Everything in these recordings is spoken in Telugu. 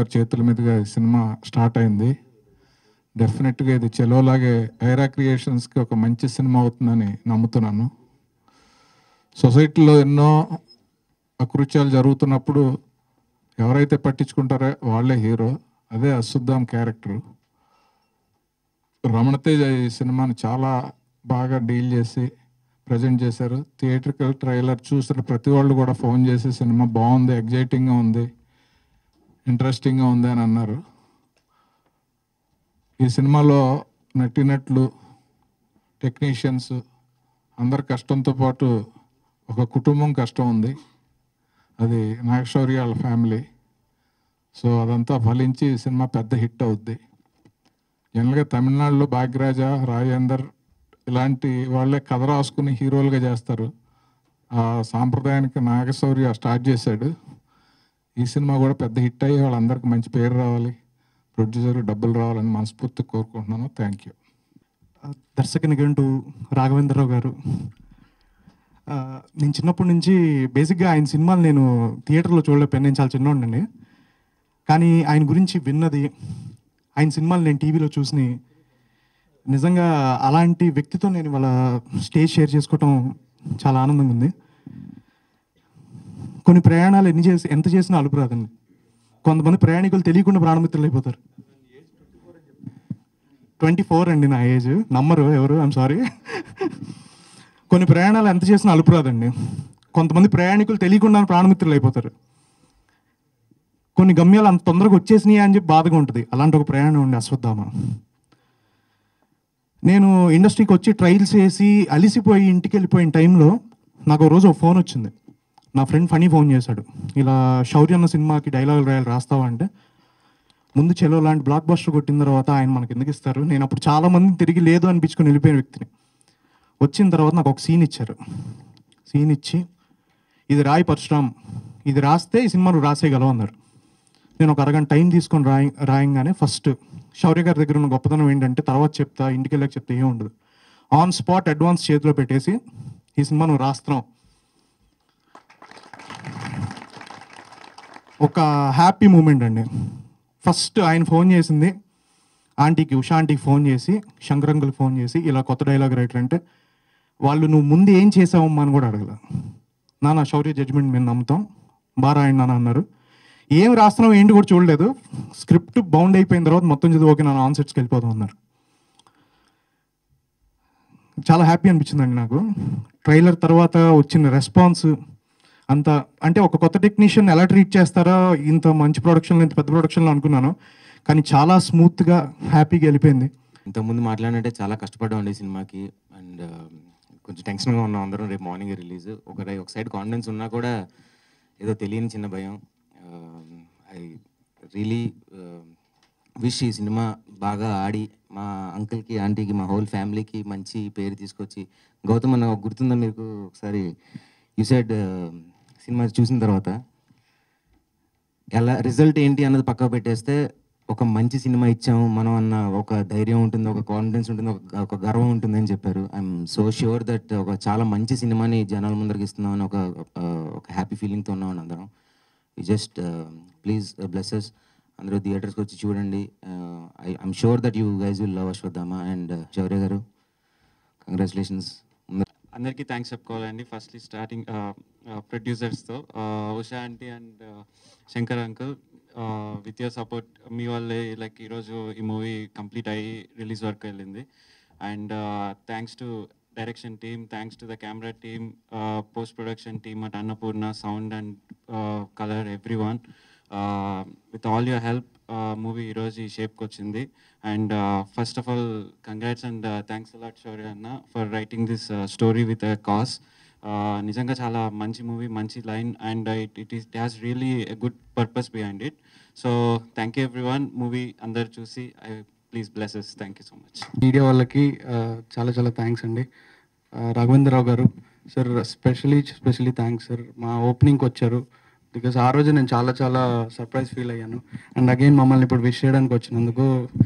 గారి చేతుల మీదుగా ఈ సినిమా స్టార్ట్ అయింది డెఫినెట్గా ఇది చెలోలాగే ఐరా క్రియేషన్స్కి ఒక మంచి సినిమా అవుతుందని నమ్ముతున్నాను సొసైటీలో ఎన్నో అకృత్యాలు జరుగుతున్నప్పుడు ఎవరైతే పట్టించుకుంటారో వాళ్ళే హీరో అదే అశుద్ధాం క్యారెక్టర్ రమణతేజ ఈ సినిమాని చాలా బాగా డీల్ చేసి ప్రజెంట్ చేశారు థియేట్రికల్ ట్రైలర్ చూసిన ప్రతి వాళ్ళు కూడా ఫోన్ చేసి సినిమా బాగుంది ఎగ్జైటింగ్గా ఉంది ఇంట్రెస్టింగ్గా ఉంది అని అన్నారు ఈ సినిమాలో నటినట్లు టెక్నీషియన్స్ అందరి కష్టంతో పాటు ఒక కుటుంబం కష్టం ఉంది అది నాగశౌర్య వాళ్ళ ఫ్యామిలీ సో అదంతా ఫలించి ఈ సినిమా పెద్ద హిట్ అవుద్ది జనరల్గా తమిళనాడులో భాగ్యరాజ రాజేందర్ ఇలాంటి వాళ్ళే కథ రాసుకుని హీరోలుగా చేస్తారు ఆ సాంప్రదాయానికి నాగశౌర్య స్టార్ట్ చేశాడు ఈ సినిమా కూడా పెద్ద హిట్ అయ్యి వాళ్ళందరికీ మంచి పేరు రావాలి ప్రొడ్యూసర్కి డబ్బులు రావాలని మనస్ఫూర్తి కోరుకుంటున్నాను థ్యాంక్ యూ దర్శక నిఘంటు రాఘవేంద్రరావు గారు ఆ, నేను చిన్నప్పటి నుంచి బేసిక్గా ఆయన సినిమాలు నేను థియేటర్లో చూడలేకపోయాను నేను చాలా చిన్నోండండి కానీ ఆయన గురించి విన్నది ఆయన సినిమాలు నేను టీవీలో చూసి నిజంగా అలాంటి వ్యక్తితో నేను ఇవాళ స్టేజ్ షేర్ చేసుకోవటం చాలా ఆనందంగా ఉంది కొన్ని ప్రయాణాలు ఎన్ని చేసి ఎంత చేసినా అలుపు రాదండి కొంతమంది ప్రయాణికులు తెలియకుండా ప్రాణమిత్రులు అయిపోతారు ట్వంటీ ఫోర్ అండి నా ఏజ్ నమ్మరు ఎవరు ఐమ్ సారీ కొన్ని ప్రయాణాలు ఎంత చేసినా అలుపు రాదండి కొంతమంది ప్రయాణికులు తెలియకుండా ప్రాణమిత్రులు అయిపోతారు కొన్ని గమ్యాలు అంత తొందరగా వచ్చేసినాయి అని చెప్పి బాధగా ఉంటుంది అలాంటి ఒక ప్రయాణం ఉండి అశ్వత్థామ నేను ఇండస్ట్రీకి వచ్చి ట్రయల్స్ చేసి అలిసిపోయి ఇంటికి వెళ్ళిపోయిన టైంలో నాకు ఒక రోజు ఒక ఫోన్ వచ్చింది నా ఫ్రెండ్ ఫనీ ఫోన్ చేశాడు ఇలా శౌర్య అన్న సినిమాకి డైలాగులు రాయాలి రాస్తావా అంటే ముందు చెలో లాంటి బ్లాక్ బస్టర్ కొట్టిన తర్వాత ఆయన మనకి ఎందుకు ఇస్తారు నేను అప్పుడు చాలా మంది తిరిగి లేదు అనిపించుకొని వెళ్ళిపోయిన వ్యక్తిని వచ్చిన తర్వాత నాకు ఒక సీన్ ఇచ్చారు సీన్ ఇచ్చి ఇది రాయి పరశురామ్ ఇది రాస్తే ఈ సినిమా నువ్వు రాసేయగలవు అన్నారు నేను ఒక అరగంట టైం తీసుకొని రాయి రాయంగానే ఫస్ట్ శౌర్య గారి దగ్గర ఉన్న గొప్పతనం ఏంటంటే తర్వాత చెప్తా ఇంటికి వెళ్ళాక చెప్తే ఏం ఉండదు ఆన్ స్పాట్ అడ్వాన్స్ చేతిలో పెట్టేసి ఈ సినిమా నువ్వు రాస్తున్నావు ఒక హ్యాపీ మూమెంట్ అండి ఫస్ట్ ఆయన ఫోన్ చేసింది ఆంటీకి ఉషా ఆంటీకి ఫోన్ చేసి శంకర్ అంకుల్కి ఫోన్ చేసి ఇలా కొత్త డైలాగ్ రైటర్ అంటే వాళ్ళు నువ్వు ముందు ఏం చేసావమ్మా అని కూడా అడగల నాన్న శౌర్య జడ్జ్మెంట్ మేము నమ్ముతాం బాగా రాయండి నాన్న అన్నారు ఏం రాస్తున్నావు ఏంటి కూడా చూడలేదు స్క్రిప్ట్ బౌండ్ అయిపోయిన తర్వాత మొత్తం చదివి ఓకే నాన్న ఆన్సెట్స్కి వెళ్ళిపోతాం అన్నారు చాలా హ్యాపీ అనిపించిందండి నాకు ట్రైలర్ తర్వాత వచ్చిన రెస్పాన్స్ అంత అంటే ఒక కొత్త టెక్నీషియన్ ఎలా ట్రీట్ చేస్తారో ఇంత మంచి ప్రొడక్షన్లో ఇంత పెద్ద ప్రొడక్షన్లో అనుకున్నాను కానీ చాలా స్మూత్గా హ్యాపీగా వెళ్ళిపోయింది ఇంతకుముందు మాట్లాడినట్టే చాలా కష్టపడ్డాం అండి ఈ సినిమాకి అండ్ కొంచెం టెన్షన్గా ఉన్నాం అందరం రేపు మార్నింగ్ రిలీజ్ ఒక రై- ఒక సైడ్ కాన్ఫిడెన్స్ ఉన్నా కూడా ఏదో తెలియని చిన్న భయం ఐ రియలీ విష్ ఈ సినిమా బాగా ఆడి మా అంకుల్కి ఆంటీకి మా హోల్ ఫ్యామిలీకి మంచి పేరు తీసుకొచ్చి గౌతమ్ అన్న గుర్తుందా మీకు ఒకసారి యూ సైడ్ సినిమా చూసిన తర్వాత ఎలా రిజల్ట్ ఏంటి అన్నది పక్కకు పెట్టేస్తే ఒక మంచి సినిమా ఇచ్చాము మనం అన్న ఒక ధైర్యం ఉంటుంది ఒక కాన్ఫిడెన్స్ ఉంటుంది ఒక ఒక గర్వం ఉంటుంది అని చెప్పారు ఐఎమ్ సో ష్యూర్ దట్ ఒక చాలా మంచి సినిమాని జనాల ముందరికి ఇస్తున్నామని ఒక ఆ, ఒక హ్యాపీ ఫీలింగ్తో ఉన్నామని అందరం జస్ట్ ప్లీజ్ బ్లెస్సెస్ అందరూ థియేటర్స్కి వచ్చి చూడండి I I'm sure that you guys will love Ashwatthama and Shaurya గారు కంగ్రాచులేషన్స్ అందరికీ థ్యాంక్స్ చెప్పుకోవాలండి ఫస్ట్లీ స్టార్టింగ్ ప్రొడ్యూసర్స్తో Usha aunty and Shankar uncle with your support మీ వల్లే లైక్ ఈరోజు ఈ మూవీ కంప్లీట్ అయ్యి రిలీజ్ వరకు వెళ్ళింది and thanks to direction team thanks to the camera team post production team at Annapurna sound and colour everyone with all your help movie ఈరోజు ఈ షేప్కి వచ్చింది and first of all congrats and thanks a lot Shaurya అన్న for writing this story with a cause నిజంగా చాలా మంచి మూవీ మంచి line and it it is has really a good purpose behind it so thank you every everyone movie అందరు చూసి I please blesses thank you so much media వాళ్ళకి ఆ, చాలా చాలా థ్యాంక్స్ అండి ఆ, రాఘవేంద్రరావు గారు sir specially specially thanks sir మా ఓపెనింగ్కి వచ్చారు బికాస్ ఆ రోజు నేను చాలా చాలా సర్ప్రైజ్ ఫీల్ అయ్యాను అండ్ అగైన్ మమ్మల్ని ఇప్పుడు విష్ చేయడానికి వచ్చినందుకు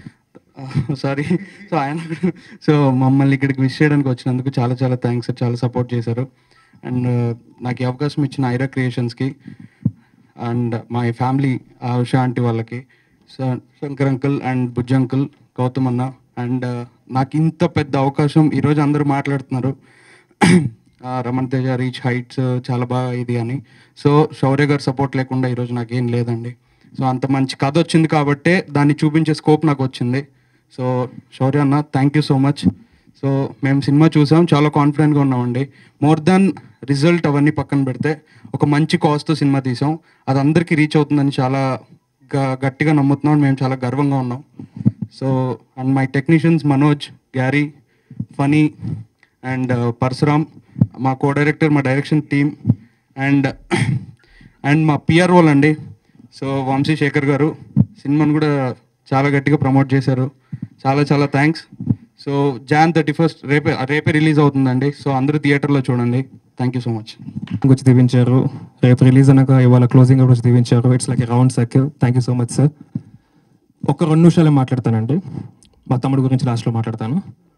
సారీ సో ఆయన సో మమ్మల్ని ఇక్కడికి విష్ చేయడానికి వచ్చినందుకు చాలా చాలా థ్యాంక్స్ సార్ చాలా సపోర్ట్ చేశారు అండ్ నాకు ఈ అవకాశం ఇచ్చిన ఐరా క్రియేషన్స్కి and my family Usha aunty వాళ్ళకి so Shankar uncle and Bujja uncle Gautam అన్న అండ్ నాకు ఇంత పెద్ద అవకాశం ఈరోజు అందరూ మాట్లాడుతున్నారు ఆ, రమణ్ తేజ రీచ్ హైట్స్ చాలా బాగా ఇది అని సో శౌర్య గారు సపోర్ట్ లేకుండా ఈరోజు నాకేం లేదండి సో అంత మంచి కథ వచ్చింది కాబట్టే దాన్ని చూపించే స్కోప్ నాకు వచ్చింది సో శౌర్య అన్న thank you so much so మేము సినిమా చూసాం చాలా కాన్ఫిడెంట్గా ఉన్నామండి మోర్ దాన్ రిజల్ట్ అవన్నీ పక్కన పెడితే ఒక మంచి కాస్ట్తో సినిమా తీసాం అది అందరికీ రీచ్ అవుతుందని చాలా గ- గట్టిగా నమ్ముతున్నాం మేము చాలా గర్వంగా ఉన్నాం so and my technicians Manoj Gary Phani and Parashuram మా కో డైరెక్టర్ మా డైరెక్షన్ టీమ్ అండ్ అండ్ మా పిఆర్ వాళ్ళు అండి సో వంశీ శేఖర్ గారు సినిమాను కూడా చాలా గట్టిగా ప్రమోట్ చేశారు చాలా చాలా thanks so Jan thirty first రేపే రేపే రిలీజ్ అవుతుందండి సో అందరూ థియేటర్లో చూడండి థ్యాంక్ యూ సో మచ్ వచ్చి దీవించారు రేపు రిలీజ్ అనక ఇవాళ క్లోజింగ్ వచ్చి దీవించారు it's like round circle thank you so much sir ఒక రెండు నిమిషాలే మాట్లాడతానండి మా తమ్ముడు గురించి లాస్ట్లో మాట్లాడతాను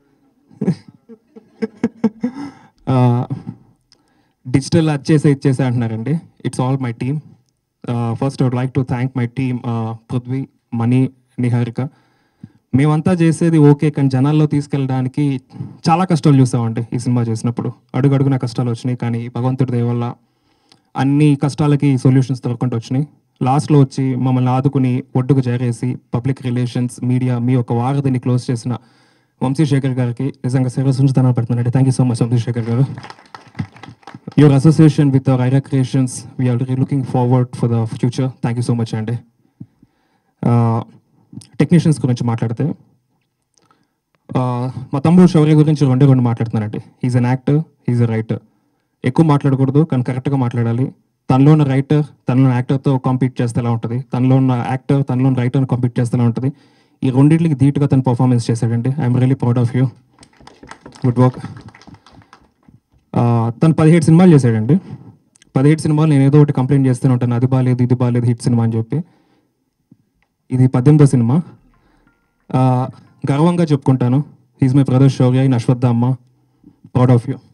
డిజిటల్ అది చేసే ఇచ్చేసే అంటున్నారండి it's all my team first I would like to thank my team Prithvi Mani Niharika మేమంతా చేసేది ఓకే కానీ జనాల్లో తీసుకెళ్ళడానికి చాలా కష్టాలు చూసామండి ఈ సినిమా చేసినప్పుడు అడుగడుగున కష్టాలు వచ్చినాయి కానీ భగవంతుడి దయ వల్ల అన్ని కష్టాలకి సొల్యూషన్స్ దొరకకుండా వచ్చినాయి లాస్ట్లో వచ్చి మమ్మల్ని ఆదుకుని ఒడ్డుకు చేరేసి పబ్లిక్ రిలేషన్స్ మీడియా మీ యొక్క వారధిని క్లోజ్ చేసిన వంశీశేఖర్ గారికి నిజంగా శిరస్సుంచుతానని పెడుతున్నానండి thank you so much Vamshi Shekar గారు your association with our Aira creations we're looking forward for the future thank you so much అండి టెక్నీషియన్స్ గురించి మాట్లాడితే ఆ, మా తమ్ముడు శౌర్య గురించి రెండే రెండు మాట్లాడుతున్నానండి is an actor is a writer ఎక్కువ మాట్లాడకూడదు కానీ కరెక్ట్గా మాట్లాడాలి తనలో ఉన్న రైటర్ తనలో ఉన్న యాక్టర్తో కాంపీట్ చేస్తే ఎలా ఉంటుంది తనలో ఉన్న యాక్టర్ తనలో ఉన్న రైటర్ని కాంపీట్ చేస్తే ఎలా ఉంటుంది ఈ రెండింటికి ధీటుగా తను పర్ఫార్మెన్స్ చేశాడండి I'm really proud of you good work తను పదిహేడు సినిమాలు చేశాడండి పదిహేడు సినిమాలు నేను ఏదో ఒకటి కంప్లైంట్ చేస్తూనే ఉంటాను అది బాగాలేదు ఇది బాగాలేదు హిట్ సినిమా అని చెప్పి ఇది పద్దెనిమిదో సినిమా ఆ, గర్వంగా చెప్పుకుంటాను is my brother Shourya in Ashwathama proud of you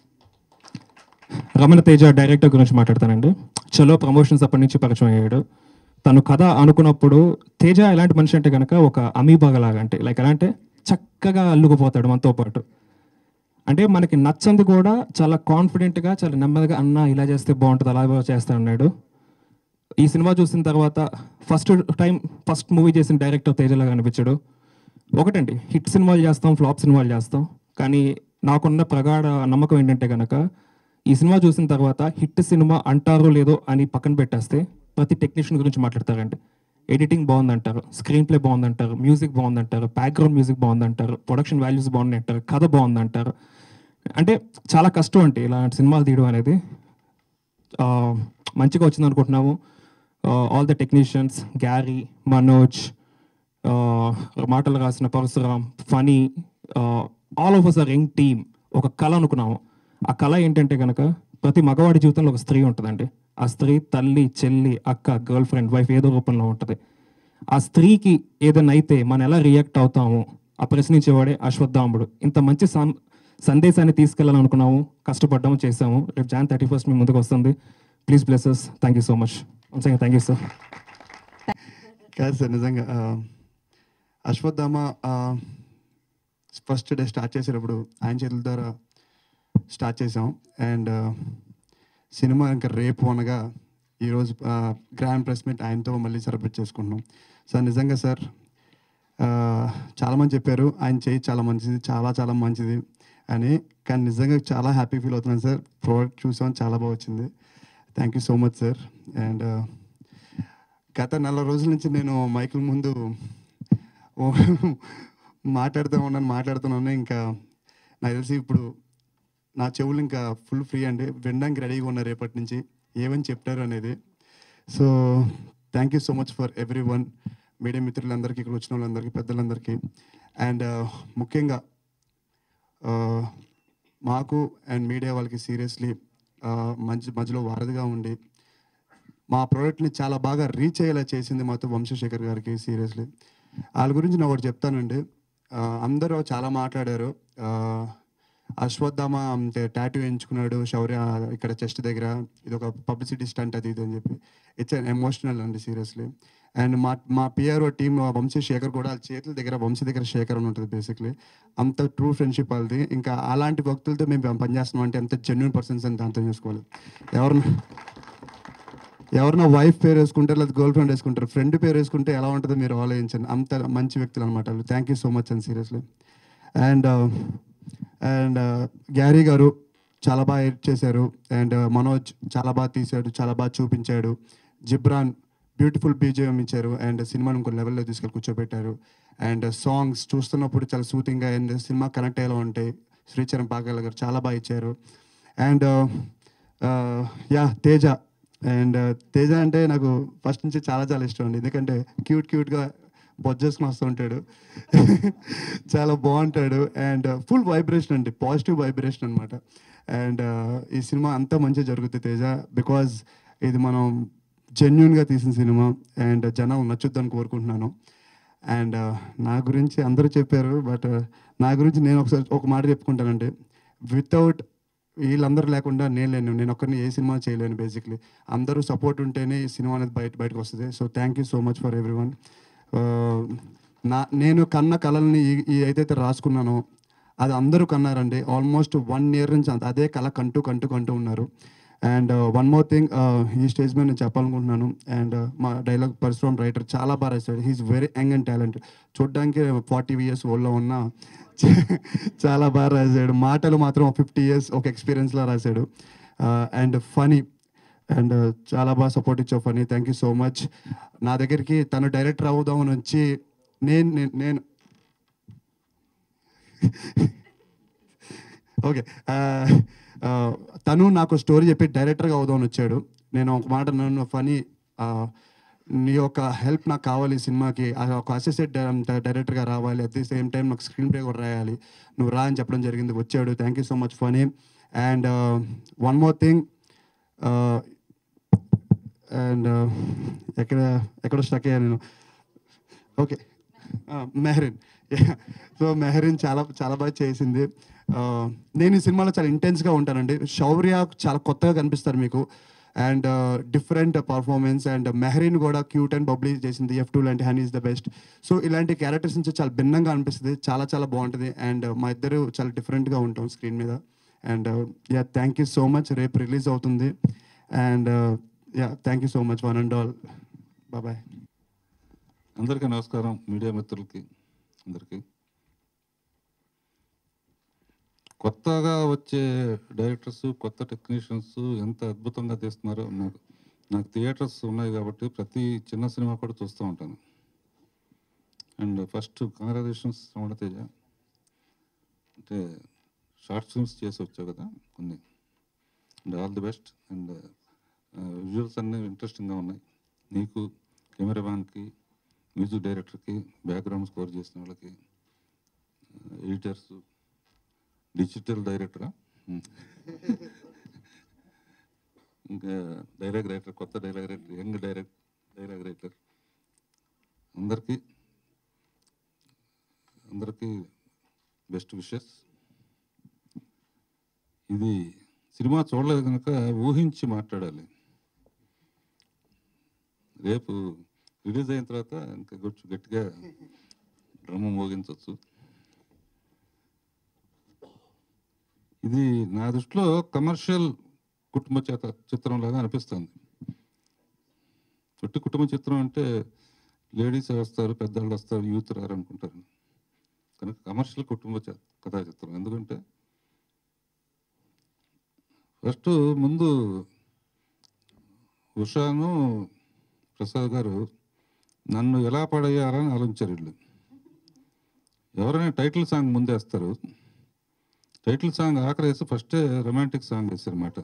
Ramana Teja director గురించి మాట్లాడతానండి చలో ప్రమోషన్స్ అప్పటి నుంచి పరిచయం అయ్యాడు తను కథ అనుకున్నప్పుడు తేజ ఎలాంటి మనిషి అంటే కనుక ఒక అమీబాగలాగా అంటే లైక్ ఎలా అంటే చక్కగా అల్లుకుపోతాడు మనతో పాటు అంటే మనకి నచ్చంది కూడా చాలా కాన్ఫిడెంట్గా చాలా నెమ్మదిగా అన్న ఇలా చేస్తే బాగుంటుంది అలా చేస్తా అన్నాడు ఈ సినిమా చూసిన తర్వాత ఫస్ట్ టైం ఫస్ట్ మూవీ చేసిన డైరెక్టర్ తేజలాగా అనిపించాడు ఒకటండి హిట్ సినిమాలు చేస్తాం ఫ్లాప్ సినిమాలు చేస్తాం కానీ నాకున్న ప్రగాఢ నమ్మకం ఏంటంటే కనుక ఈ సినిమా చూసిన తర్వాత హిట్ సినిమా అంటారో లేదో అని పక్కన పెట్టేస్తే ప్రతి టెక్నీషియన్ గురించి మాట్లాడతారండి ఎడిటింగ్ బాగుందంటారు స్క్రీన్ ప్లే బాగుందంటారు మ్యూజిక్ బాగుందంటారు బ్యాక్గ్రౌండ్ మ్యూజిక్ బాగుందంటారు ప్రొడక్షన్ వాల్యూస్ బాగున్నాయంటారు కథ బాగుందంటారు అంటే చాలా కష్టం అంటే ఇలాంటి సినిమాలు తీయడం అనేది ఆ, మంచిగా వచ్చింది అనుకుంటున్నాము all the technicians Garry Manoj ఆ, మాటలు రాసిన Parasuram Phani all of us are young team ఒక కళ అనుకున్నాము ఆ కళ ఏంటంటే కనుక ప్రతి మగవాడి జీవితంలో ఒక స్త్రీ ఉంటుందండి ఆ స్త్రీ తల్లి చెల్లి అక్క గర్ల్ ఫ్రెండ్ వైఫ్ ఏదో రూపంలో ఉంటుంది ఆ స్త్రీకి ఏదైనా అయితే మనం ఎలా రియాక్ట్ అవుతాము ఆ ప్రశ్నించేవాడే అశ్వత్థాముడు ఇంత మంచి సం సందేశాన్ని తీసుకెళ్ళాలనుకున్నాము కష్టపడ్డాము చేసాము రేపు జాన్ థర్టీ ఫస్ట్ మీ ముందుకు వస్తుంది please blesses thank you so much thank you sir కాదు సార్ నిజంగా ఆ, అశ్వత్థామ ఫస్ట్ డే స్టార్ట్ చేసేటప్పుడు ఆయన చేతుల ద్వారా స్టార్ట్ చేసాం అండ్ సినిమా ఇంకా రేపు అనగా ఈరోజు గ్రాండ్ ప్రెస్ మీట్ ఆయనతో మళ్ళీ సెలబ్రేట్ చేసుకుంటున్నాం సార్ నిజంగా సార్ ఆ, చాలామంది చెప్పారు ఆయన చేయి చాలా మంచిది చాలా చాలా మంచిది అని కానీ నిజంగా చాలా హ్యాపీ ఫీల్ అవుతున్నాను సార్ ప్రోడక్ట్ చూసాం చాలా బాగా వచ్చింది thank you so much sir and గత నెల రోజుల నుంచి నేను మైకుల ముందు ఓ- మాట్లాడుతూ ఉన్నాను మాట్లాడుతున్నాను ఇంకా నాకు తెలిసి ఇప్పుడు నా చెవులు ఇంకా ఫుల్ ఫ్రీ అండి వినడానికి రెడీగా ఉన్నారు రేపటి నుంచి ఏమని చెప్తారు అనేది so thank you so much for everyone media మిత్రులందరికీ ఇక్కడ వచ్చిన వాళ్ళందరికీ పెద్దలందరికీ అండ్ ముఖ్యంగా ఆ, మాకు అండ్ మీడియా వాళ్ళకి సీరియస్లీ మంచి మధ్యలో వారధిగా ఉండి మా ప్రోడక్ట్ని చాలా బాగా రీచ్ అయ్యేలా చేసింది మాతో వంశశేఖర్ గారికి సీరియస్లీ వాళ్ళ గురించి నేను ఒకటి చెప్తానండి ఆ, అందరూ చాలా మాట్లాడారు ఆ, అశ్వత్థామ అంటే టాటూ ఎంచుకున్నాడు శౌర్య ఇక్కడ చెస్ట్ దగ్గర ఇది ఒక పబ్లిసిటీ స్టంట్ అది ఇది అని చెప్పి ఇట్స్ అన్ ఎమోషనల్ అండి సీరియస్లీ అండ్ మా మా పిఆర్ఓ టీమ్ వంశీ శేఖర్ కూడా వాళ్ళ చేతుల దగ్గర వంశీ దగ్గర శేఖర్ అని ఉంటుంది బేసిక్లీ అంత ట్రూ ఫ్రెండ్షిప్ వాళ్ళది ఇంకా అలాంటి వ్యక్తులతో మేము పనిచేస్తున్నాం అంటే ఎంత జెన్యున్ పర్సన్స్ అని అర్థం చేసుకోవాలి ఎవరిని ఎవరైనా వైఫ్ పేరు వేసుకుంటారు లేదా గర్ల్ ఫ్రెండ్ వేసుకుంటారు ఫ్రెండ్ పేరు వేసుకుంటే ఎలా ఉంటుందో మీరు ఆలోచించండి అంత మంచి వ్యక్తులు అనమాట వాళ్ళు thank you so much and seriously and and Garry గారు చాలా బాగా ఎడిట్ చేశారు అండ్ మనోజ్ చాలా బాగా తీశాడు చాలా బాగా చూపించాడు జిబ్రాన్ బ్యూటిఫుల్ బీజేఎం ఇచ్చారు అండ్ సినిమాను ఇంకో లెవెల్లో తీసుకెళ్ళి కూర్చోబెట్టారు అండ్ సాంగ్స్ చూస్తున్నప్పుడు చాలా సూతింగ్గా అండ్ సినిమా కనెక్ట్ అయ్యేలా ఉంటాయి శ్రీచరణ్ పాకాల గారు చాలా బాగా ఇచ్చారు and yeah Teja and Teja అంటే నాకు ఫస్ట్ నుంచి చాలా చాలా ఇష్టం అండి ఎందుకంటే క్యూట్ క్యూట్గా బొజ్జేసుకుని వస్తూ ఉంటాడు చాలా బాగుంటాడు అండ్ ఫుల్ వైబ్రేషన్ అండి పాజిటివ్ వైబ్రేషన్ అనమాట అండ్ ఈ సినిమా అంతా మంచిగా జరుగుతుంది తేజ బికాజ్ ఇది మనం జెన్యున్గా తీసిన సినిమా అండ్ జనం నచ్చుద్దని కోరుకుంటున్నాను అండ్ నా గురించి అందరూ చెప్పారు బట్ నా గురించి నేను ఒకసారి ఒక మాట చెప్పుకుంటానండి వితౌట్ వీళ్ళందరూ లేకుండా నేను లేను నేను ఒక్కరిని ఏ సినిమా చేయలేను బేసిక్లీ అందరూ సపోర్ట్ ఉంటేనే ఈ సినిమా అనేది బయట బయటకు వస్తుంది so thank you so much for everyone నా నేను కన్న కళల్ని ఈ- ఈ ఏదైతే రాసుకున్నానో అది అందరూ కన్నారండి ఆల్మోస్ట్ వన్ ఇయర్ నుంచి అంత- అదే కళ కంటూ కంటూ కంటూ ఉన్నారు అండ్ వన్ మోర్ థింగ్ ఈ స్టేజ్ మీద నేను చెప్పాలనుకుంటున్నాను అండ్ మా డైలాగ్ పరశురామ్ రైటర్ చాలా బాగా రాశాడు he's very young and talent చూడడానికి ఫార్టీ ఇయర్స్ ఓల్డ్లో ఉన్న చాలా బాగా రాశాడు మాటలు మాత్రం ఫిఫ్టీ ఇయర్స్ ఒక ఎక్స్పీరియన్స్లో రాశాడు అండ్ ఫనీ అండ్ చాలా బాగా సపోర్ట్ ఇచ్చావు Phani thank you so much నా దగ్గరికి తను డైరెక్టర్ అవుదామని వచ్చి నేను నేను- నేను ఓకే తను నాకు స్టోరీ చెప్పి డైరెక్టర్గా అవుదామని వచ్చాడు నేను ఒక మాట నన్ను ఫనీ నీ యొక్క హెల్ప్ నాకు కావాలి ఈ సినిమాకి ఆ ఒక అసిస్టెంట్ డైరెక్టర్గా రావాలి అట్ ది సేమ్ టైం నాకు స్క్రీన్ ప్లే కూడా రాయాలి నువ్వు రా అని చెప్పడం జరిగింది వచ్చాడు thank you so much Phani and one more thing and ఎక్కడ ఎక్కడ స్టక్ అయ్యా నేను ఓకే మెహరిన్ సో మెహరిన్ చాలా చాలా బాగా చేసింది ఆ, నేను ఈ సినిమాలో చాలా ఇంటెన్స్గా ఉంటానండి శౌర్య చాలా కొత్తగా కనిపిస్తారు మీకు and different performance and Mehreen కూడా క్యూట్ అండ్ బబ్లీ చేసింది ఎఫ్ టూ లాంటి honey is the best so ఇలాంటి క్యారెక్టర్స్ నుంచి చాలా భిన్నంగా అనిపిస్తుంది చాలా చాలా బాగుంటుంది అండ్ మా ఇద్దరు చాలా డిఫరెంట్గా ఉంటాం స్క్రీన్ మీద and yeah thank you so much రేపు రిలీజ్ అవుతుంది and yeah thank you so much one and all bye అందరికీ నమస్కారం మీడియా మిత్రులకి అందరికీ కొత్తగా వచ్చే డైరెక్టర్స్ కొత్త టెక్నీషియన్స్ ఎంత అద్భుతంగా తీస్తున్నారో నాకు నాకు థియేటర్స్ ఉన్నాయి కాబట్టి ప్రతి చిన్న సినిమా కూడా చూస్తూ ఉంటాను అండ్ ఫస్ట్ కంగ్రాచులేషన్స్ తేజ అంటే షార్ట్ ఫిల్మ్స్ చేసి వచ్చావు కదా కొన్ని and all the best and visuals అన్నీ ఇంట్రెస్టింగ్గా ఉన్నాయి నీకు కెమెరామ్యాన్కి మ్యూజిక్ డైరెక్టర్కి బ్యాక్గ్రౌండ్ స్కోర్ చేసిన వాళ్ళకి ఎడిటర్స్ డిజిటల్ డైరెక్టరా ఇంకా డైలాగ్ రైటర్ కొత్త dialogue writer young direct dialogue writer అందరికీ అందరికీ బెస్ట్ విషెస్ ఇది సినిమా చూడలేదు కనుక ఊహించి మాట్లాడాలి రేపు రిలీజ్ అయిన తర్వాత ఇంకా కొంచెం గట్టిగా డ్రమ్ము మోగించవచ్చు ఇది నా దృష్టిలో కమర్షియల్ కుటుంబ చేత చిత్రంలాగా అనిపిస్తుంది ఒట్టి కుటుంబ చిత్రం అంటే లేడీస్ వస్తారు పెద్దవాళ్ళు వస్తారు యూత్ రారు అనుకుంటారు కనుక కమర్షియల్ కుటుంబ చ- కథా చిత్రం ఎందుకంటే ఫస్ట్ ముందు ఉషాను ప్రసాద్ గారు నన్ను ఎలా పడేయాలని ఆలోచించారు వీళ్ళు ఎవరైనా టైటిల్ సాంగ్ ముందేస్తారు టైటిల్ సాంగ్ ఆఖరి వేసి ఫస్టే రొమాంటిక్ సాంగ్ వేసారన్నమాట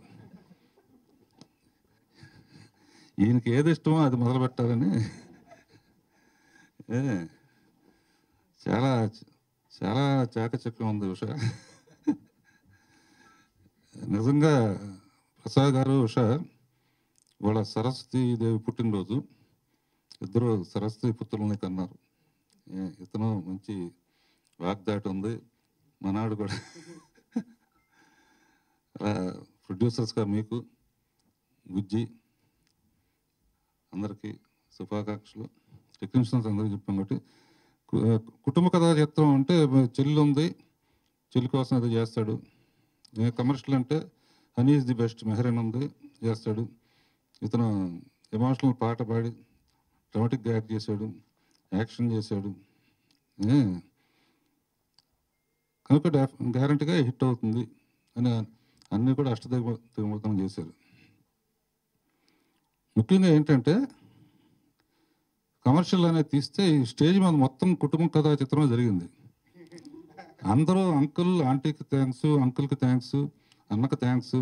ఈయనకి ఏది ఇష్టమో అది మొదలు పెట్టాలని ఏ, చాలా చాలా చాకచక్యం ఉంది ఉష నిజంగా ప్రసాద్ గారు ఉష వాళ్ళ సరస్వతి దేవి పుట్టినరోజు ఇద్దరు సరస్వతి పుత్రులని కన్నారు ఏ, ఇతను మంచి వాగ్దాటి ఉంది మనాడు కూడా ప్రొడ్యూసర్స్గా మీకు గుజ్జి అందరికీ శుభాకాంక్షలు టెక్నీషియన్స్ అందరికీ చెప్పాం కాబట్టి కు- కుటుంబ కథా చిత్రం అంటే చెల్లి ఉంది చెల్లి కోసం ఏదో చేస్తాడు కమర్షియల్ అంటే honey is the best Mehreen ఉంది చేస్తాడు ఇతను ఎమోషనల్ పాట పాడి డ్రామాటిక్గా యాక్ట్ చేశాడు యాక్షన్ చేశాడు ఏ, కనుక గ్యారంటీగా హిట్ అవుతుంది అని అన్నీ కూడా అష్టదిగ్మతం చేశారు ముఖ్యంగా ఏంటంటే కమర్షియల్ అనేది తీస్తే ఈ స్టేజ్ మీద మొత్తం కుటుంబం కథా చిత్రమే జరిగింది అందరూ అంకుల్ ఆంటీకి థ్యాంక్స్ అంకుల్కి థ్యాంక్స్ అన్నకి థ్యాంక్స్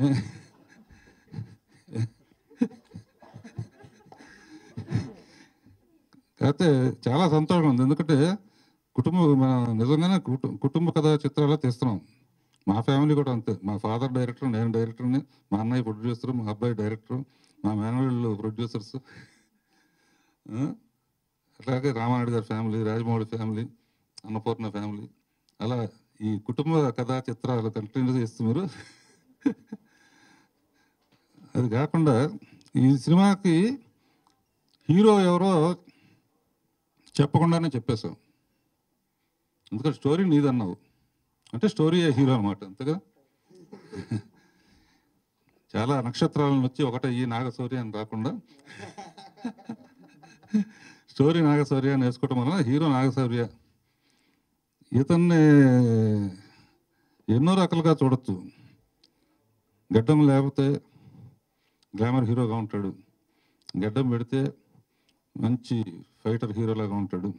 కాకపోతే చాలా సంతోషం ఉంది ఎందుకంటే కుటుంబ మన నిజంగానే కుటు- కుటుంబ కథా చిత్రాలు తీస్తున్నాం మా ఫ్యామిలీ కూడా అంతే మా ఫాదర్ డైరెక్టర్ నేను డైరెక్టర్ని మా అన్నయ్య ప్రొడ్యూసర్ మా అబ్బాయి డైరెక్టర్ మా మేనవాళ్ళు ప్రొడ్యూసర్స్ అలాగే రామానాయుడు గారి family Rajamouli family Annapurna family అలా ఈ కుటుంబ కథా చిత్రాలు కంటిన్యూ చేస్తున్నారు అది కాకుండా ఈ సినిమాకి హీరో ఎవరో చెప్పకుండానే చెప్పేశాం ఎందుకంటే స్టోరీ నీదన్నావు అంటే స్టోరీ హీరో అనమాట అంతే కదా చాలా నక్షత్రాలను వచ్చి ఒకటే ఈ నాగశౌర్య అని రాకుండా స్టోరీ నాగశౌర్య అని వేసుకోవటం వలన హీరో నాగశౌర్య ఇతన్ని ఎన్నో రకాలుగా చూడొచ్చు గడ్డం లేకపోతే గ్లామర్ హీరోగా ఉంటాడు గడ్డం పెడితే మంచి ఫైటర్ హీరోలాగా ఉంటాడు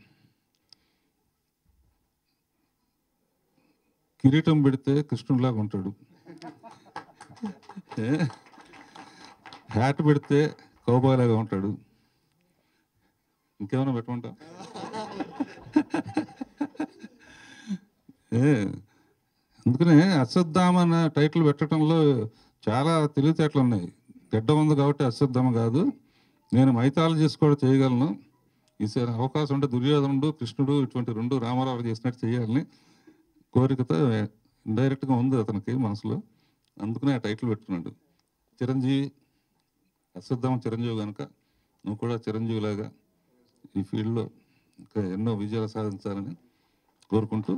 కిరీటం పెడితే కృష్ణుడిలాగా ఉంటాడు ఏ? హ్యాట్ పెడితే కౌబాయ్ లాగా ఉంటాడు ఇంకేమైనా పెట్టమంటా ఏ అందుకనే అశ్వత్థామ అన్న టైటిల్ పెట్టడంలో చాలా తెలివితేటలు ఉన్నాయి గడ్డ ఉంది కాబట్టి అశ్వత్థామ కాదు నేను మైథాలజీస్ కూడా చేయగలను ఈసారి అవకాశం ఉంటే దుర్యోధనుడు కృష్ణుడు ఇటువంటి రెండు రామారావు చేసినట్టు చేయాలని కోరికతో ఇండైరెక్ట్గా ఉంది అతనికి మనసులో అందుకనే ఆ టైటిల్ పెట్టుకున్నాడు చిరంజీవి అశ్వత్థామ చిరంజీవి కనుక నువ్వు కూడా చిరంజీవిలాగా ఈ ఫీల్డ్లో ఇంకా ఎన్నో విజయాలు సాధించాలని కోరుకుంటూ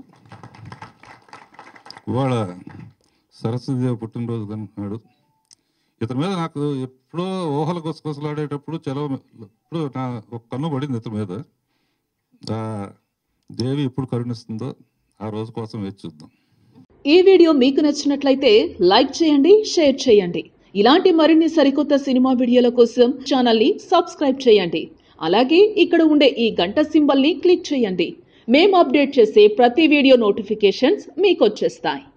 ఇవాళ సరస్వతిదేవి పుట్టినరోజు కనుకున్నాడు ఇతని మీద నాకు ఎప్పుడో ఊహల గుసగుసలాడేటప్పుడు చలో ఎప్పుడు నా ఒక కన్ను పడింది ఇతని మీద ఆ దేవి ఎప్పుడు కరుణిస్తుందో ఆ రోజు కోసం వేచి చూద్దాం ఈ వీడియో మీకు నచ్చినట్లయితే లైక్ చేయండి షేర్ చేయండి ఇలాంటి మరిన్ని సరికొత్త సినిమా వీడియోల కోసం ఛానల్ని సబ్స్క్రైబ్ చేయండి అలాగే ఇక్కడ ఉండే ఈ గంట సింబల్ని క్లిక్ చేయండి మేము అప్డేట్ చేసే ప్రతి వీడియో నోటిఫికేషన్స్ మీకు వచ్చేస్తాయి